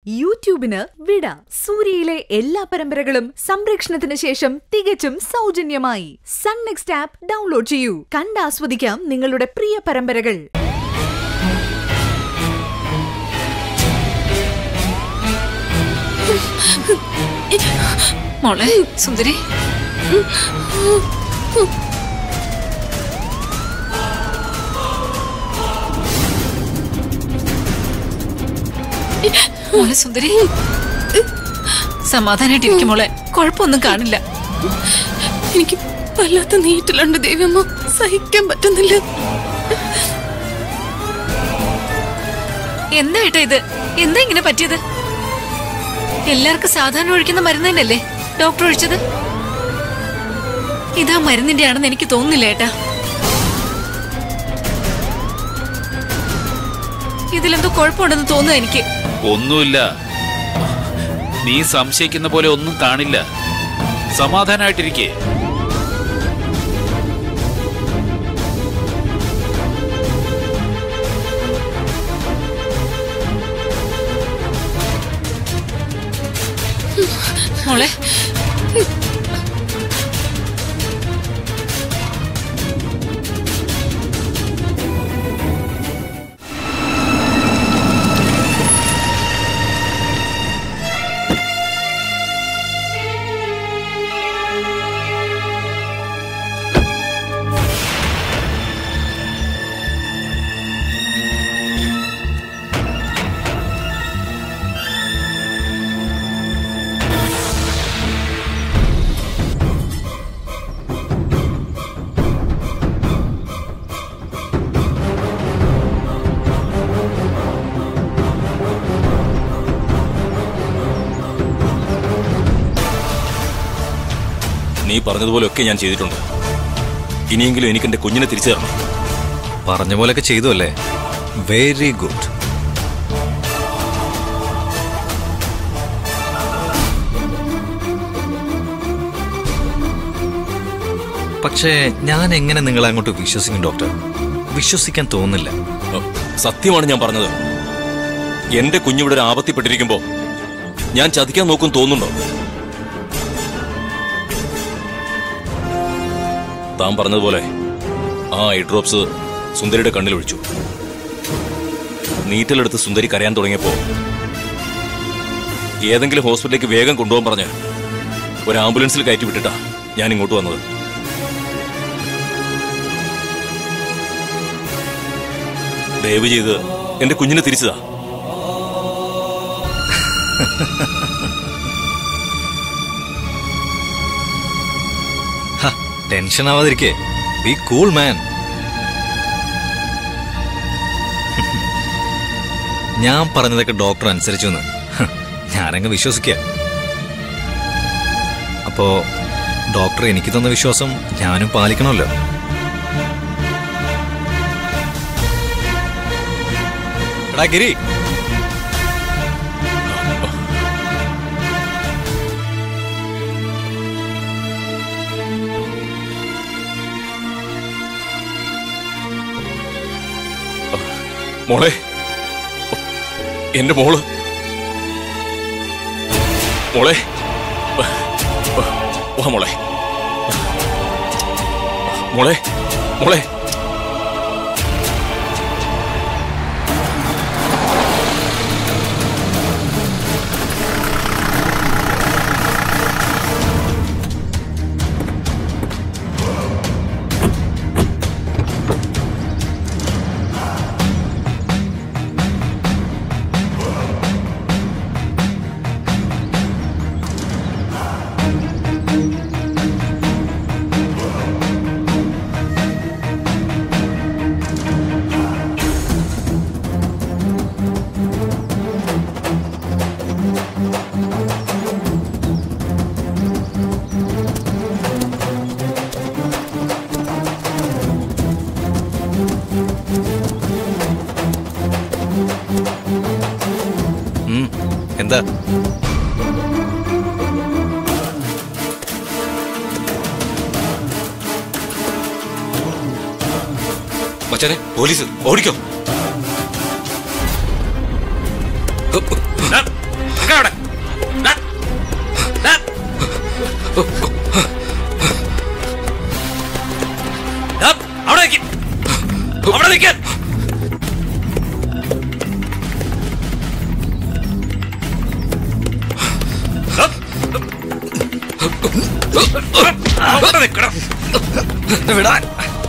യൂട്യൂബിന് വിട സൂര്യയിലെ എല്ലാ പരമ്പരകളും സംരക്ഷണത്തിന് ശേഷം തികച്ചും സൗജന്യമായി സൺ നെക്സ്റ്റ് ആപ്പ് ഡൗൺലോഡ് ചെയ്യൂ കണ്ടാസ്വദിക്കാം നിങ്ങളുടെ പ്രിയ പരമ്പരകൾ മോളെ സുന്ദരി മോളെ സുന്ദരി സമാധാനായിട്ടിരിക്കും മോളെ കുഴപ്പമൊന്നും കാണില്ല എനിക്ക് വല്ലാത്ത നീറ്റിലുണ്ട് ദേവിയമ്മ സഹിക്കാൻ പറ്റുന്നില്ല എന്താ ഏട്ടാ ഇത് എന്താ ഇങ്ങനെ പറ്റിയത് എല്ലാവർക്കും സാധാരണ ഒഴിക്കുന്ന മരുന്ന് തന്നെയല്ലേ ഡോക്ടർ ഒഴിച്ചത് ഇതാ മരുന്നിന്റെ ആണെന്ന് എനിക്ക് തോന്നുന്നില്ല ഏട്ടാ ഇതിലെന്തോ കുഴപ്പമുണ്ടെന്ന് തോന്നുന്നു എനിക്ക് ഒന്നുമില്ല നീ സംശയിക്കുന്ന പോലെ ഒന്നും കാണില്ല സമാധാനായിട്ടിരിക്കേ മോളെ നീ പറഞ്ഞതുപോലെയൊക്കെ ഞാൻ ചെയ്തിട്ടുണ്ട് ഇനിയെങ്കിലും എനിക്ക് എന്റെ കുഞ്ഞിനെ തിരിച്ചു തരണം പറഞ്ഞ പോലെയൊക്കെ ചെയ്തു അല്ലേ വെരി ഗുഡ് പക്ഷേ ഞാൻ എങ്ങനെ നിങ്ങളെ അങ്ങോട്ട് വിശ്വസിക്കും ഡോക്ടർ വിശ്വസിക്കാൻ തോന്നുന്നില്ല ഓ, സത്യമാണ് ഞാൻ പറഞ്ഞത് എന്റെ കുഞ്ഞിവിടെ ഒരു ആപത്തിപ്പെട്ടിരിക്കുമ്പോ ഞാൻ ചതിക്കാൻ നോക്കും തോന്നുന്നുണ്ടോ താൻ പറഞ്ഞതുപോലെ ആ ഐ ഡ്രോപ്സ് സുന്ദരിയുടെ കണ്ണിൽ ഒഴിച്ചു നീറ്റലെടുത്ത് സുന്ദരി കരയാൻ തുടങ്ങിയപ്പോ ഏതെങ്കിലും ഹോസ്പിറ്റലിലേക്ക് വേഗം കൊണ്ടുപോകാൻ പറഞ്ഞ് ഒരു ആംബുലൻസിൽ കയറ്റി വിട്ടിട്ടാ ഞാൻ ഇങ്ങോട്ട് വന്നത് ദയവ് ചെയ്ത് എന്റെ കുഞ്ഞിനെ തിരിച്ചതാ ടെൻഷൻ ആവാതിരിക്കേ ബി കൂൾ മാൻ ഞാൻ പറഞ്ഞതൊക്കെ ഡോക്ടർ അനുസരിച്ചു എന്ന് ഹ്, ഞാനങ്ങ് വിശ്വസിക്ക അപ്പോ ഡോക്ടർ എനിക്ക് തന്ന വിശ്വാസം ഞാനും പാലിക്കണമല്ലോ എടാ ഗിരി മോളെ എന്റെ മോള് മോളെ വാ മോളെ മോളെ മോളെ ഉം, എന്താ മച്ചാനെ പോലീസ് ഓടിക്കോ ദാ, അവിടെ നിക്ക്. അവിടെ നിൽക്കാൻ അവിടെ നിൽക്കണം വിടാൻ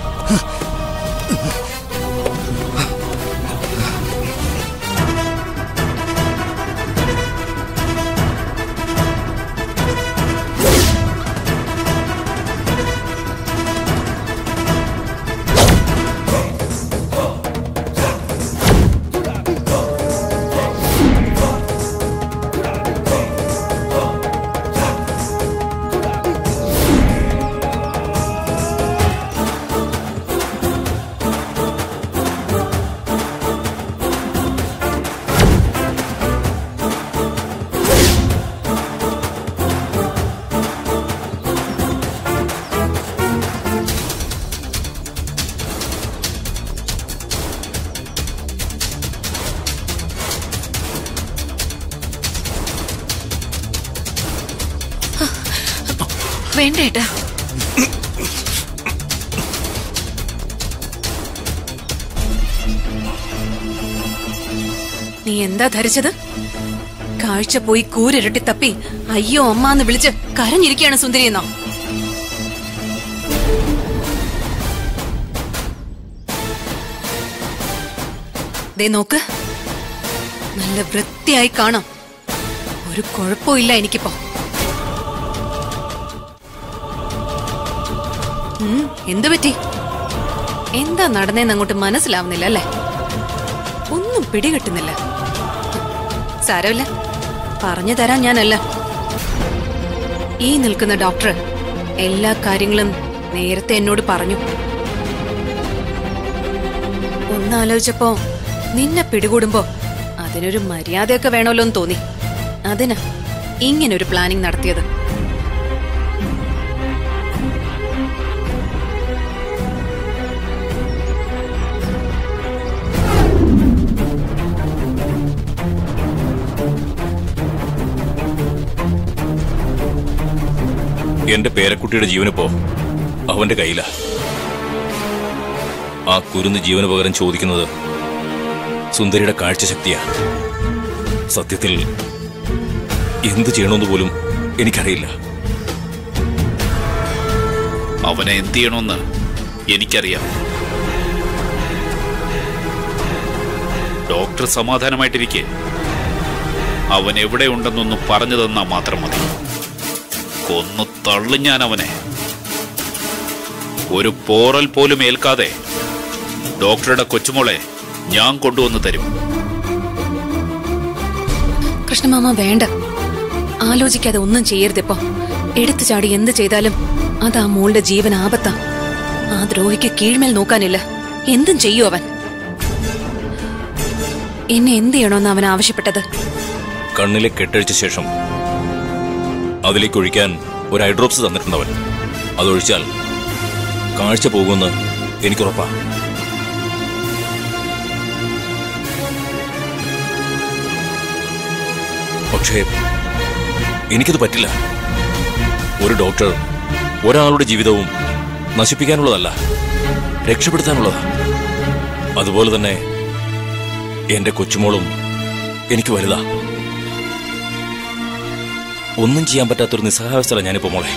വേണ്ട ഏട്ടാ നീ എന്താ ധരിച്ചത് കാഴ്ച പോയി കൂരിരട്ടി തപ്പി അയ്യോ അമ്മാന്ന് വിളിച്ച് കരഞ്ഞിരിക്കുകയാണ് സുന്ദരിയെന്നോ ദേ നോക്ക് നല്ല വൃത്തിയായി കാണാം ഒരു കുഴപ്പമില്ല എനിക്കിപ്പോ ഉം, എന്ത് പറ്റി എന്താ നടന്നേന്ന് അങ്ങോട്ട് മനസ്സിലാവുന്നില്ല അല്ലേ ഒന്നും പിടികിട്ടുന്നില്ല സാരമില്ല പറഞ്ഞു തരാൻ ഞാനല്ല ഈ നിൽക്കുന്ന ഡോക്ടർ എല്ലാ കാര്യങ്ങളും നേരത്തെ എന്നോട് പറഞ്ഞു ഒന്നാലോചിച്ചപ്പോ നിന്നെ പിടികൂടുമ്പോ അതിനൊരു മര്യാദയൊക്കെ വേണമല്ലോ എന്ന് തോന്നി അതിനാ ഇങ്ങനൊരു പ്ലാനിങ് നടത്തിയത് എന്റെ പേരക്കുട്ടിയുടെ ജീവനിപ്പോ അവന്റെ കയ്യിലാ ആ കുരുന്ന് ജീവന് പകരം ചോദിക്കുന്നത് സുന്ദരിയുടെ കാഴ്ചശക്തിയാ സത്യത്തിൽ എന്ത് ചെയ്യണമെന്ന് പോലും എനിക്കറിയില്ല അവനെ എന്ത് ചെയ്യണമെന്ന് എനിക്കറിയാം ഡോക്ടർ സമാധാനമായിട്ടിരിക്കെ അവൻ എവിടെ ഉണ്ടെന്നൊന്ന് പറഞ്ഞു തന്നാ മാത്രം മതി കൊന്നു തള്ളും ഞാൻ അവനെ ഒരു പോറൽ പോലും ഏൽക്കാതെ ഡോക്ടറുടെ കൊച്ചുമോളെ ഞാൻ കൊണ്ടുവന്ന് തരും കൃഷ്ണമാമ വേണ്ട ആലോചിക്കാതെ ഒന്നും ചെയ്യരുതിപ്പോ എടുത്തു ചാടി എന്ത് ചെയ്താലും അത് ആ മോളുടെ ജീവൻ ആപത്താ ആ ദ്രോഹിക്ക് കീഴ്മേൽ നോക്കാനില്ല എന്തും ചെയ്യൂ അവൻ എന്നെ എന്ത് ചെയ്യണമെന്ന് അവൻ ആവശ്യപ്പെട്ടത് കണ്ണിലെ കെട്ടഴിച്ച ശേഷം അതിലേക്ക് ഒഴിക്കാൻ ഒരു ഐഡ്രോപ്സ് തന്നിട്ടുണ്ടവൻ അതൊഴിച്ചാൽ കാഴ്ച പോകുമെന്ന് എനിക്കുറപ്പാ പക്ഷേ എനിക്കത് പറ്റില്ല ഒരു ഡോക്ടർ ഒരാളുടെ ജീവിതവും നശിപ്പിക്കാനുള്ളതല്ല രക്ഷപ്പെടുത്താനുള്ളതാ അതുപോലെ തന്നെ എന്റെ കൊച്ചുമോളും എനിക്ക് വലുതാ ഒന്നും ചെയ്യാൻ പറ്റാത്തൊരു നിസ്സഹാവസ്ഥയില ഞാനിപ്പോ മോളെ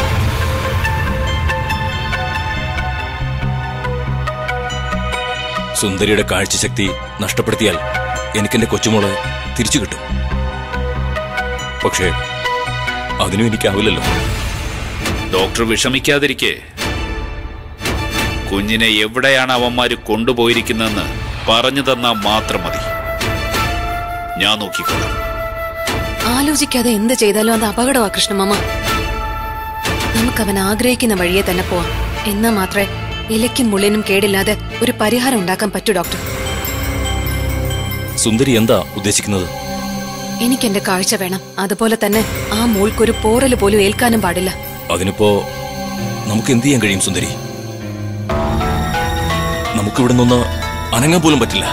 സുന്ദരിയുടെ കാഴ്ചശക്തി നഷ്ടപ്പെടുത്തിയാൽ എനിക്കെന്റെ കൊച്ചുമോളെ തിരിച്ചു കിട്ടും പക്ഷേ അതിനും എനിക്കാവില്ലല്ലോ ഡോക്ടർ വിഷമിക്കാതിരിക്കെ കുഞ്ഞിനെ എവിടെയാണ് അവന്മാര് കൊണ്ടുപോയിരിക്കുന്നതെന്ന് പറഞ്ഞു തന്നാൽ മാത്രം മതി ഞാൻ നോക്കിക്കൊള്ളാം ആലോചിക്കാതെ എന്ത് ചെയ്താലും അത് അപകടമാ കൃഷ്ണമാമ നമുക്കവൻ ആഗ്രഹിക്കുന്ന വഴിയെ തന്നെ പോവാം എന്നാ മാത്രമേ ഇലയ്ക്കും മുള്ളിനും കേടില്ലാതെ ഒരു പരിഹാരം ഉണ്ടാക്കാൻ പറ്റൂ ഡോക്ടർ സുന്ദരി എന്താ ഉദ്ദേശിക്കുന്നത് എനിക്കെന്റെ കാഴ്ച വേണം അതുപോലെ തന്നെ ആ മോൾക്കൊരു പോറല് പോലും ഏൽക്കാനും പാടില്ല അതിനിപ്പോ നമുക്ക് എന്ത് ചെയ്യാൻ കഴിയും സുന്ദരി നമുക്കിവിടെ നിന്ന് അനങ്ങാൻ പോലും പറ്റില്ല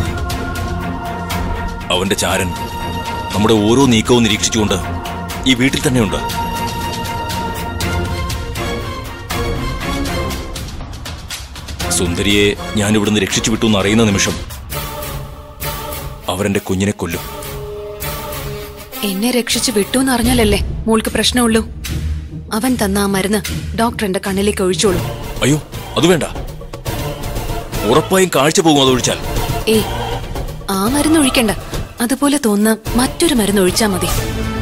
അവന്റെ ചാരൻ നമ്മുടെ ഓരോ നീക്കവും നിരീക്ഷിച്ചുകൊണ്ട് ഈ വീട്ടിൽ തന്നെയുണ്ട് സുന്ദരിയെ ഞാൻ ഇവിടുന്ന് രക്ഷിച്ചു വിട്ടു എന്ന് അറിയുന്ന നിമിഷം അവരെന്റെ കുഞ്ഞിനെ കൊല്ലും എന്നെ രക്ഷിച്ചു വിട്ടു എന്ന് അറിഞ്ഞാലല്ലേ മോൾക്ക് പ്രശ്നമുള്ളൂ അവൻ തന്ന ആ മരുന്ന് ഡോക്ടർ എന്റെ കണ്ണിലേക്ക് ഒഴിച്ചോളൂ അയ്യോ അത് വേണ്ട ഉറപ്പായും കാഴ്ച പോകും അതൊഴിച്ചാൽ ഏയ് ആ മരുന്ന് ഒഴിക്കണ്ട അതുപോലെ തോന്നുന്ന മറ്റൊരു മരുന്ന് ഒഴിച്ചാ മതി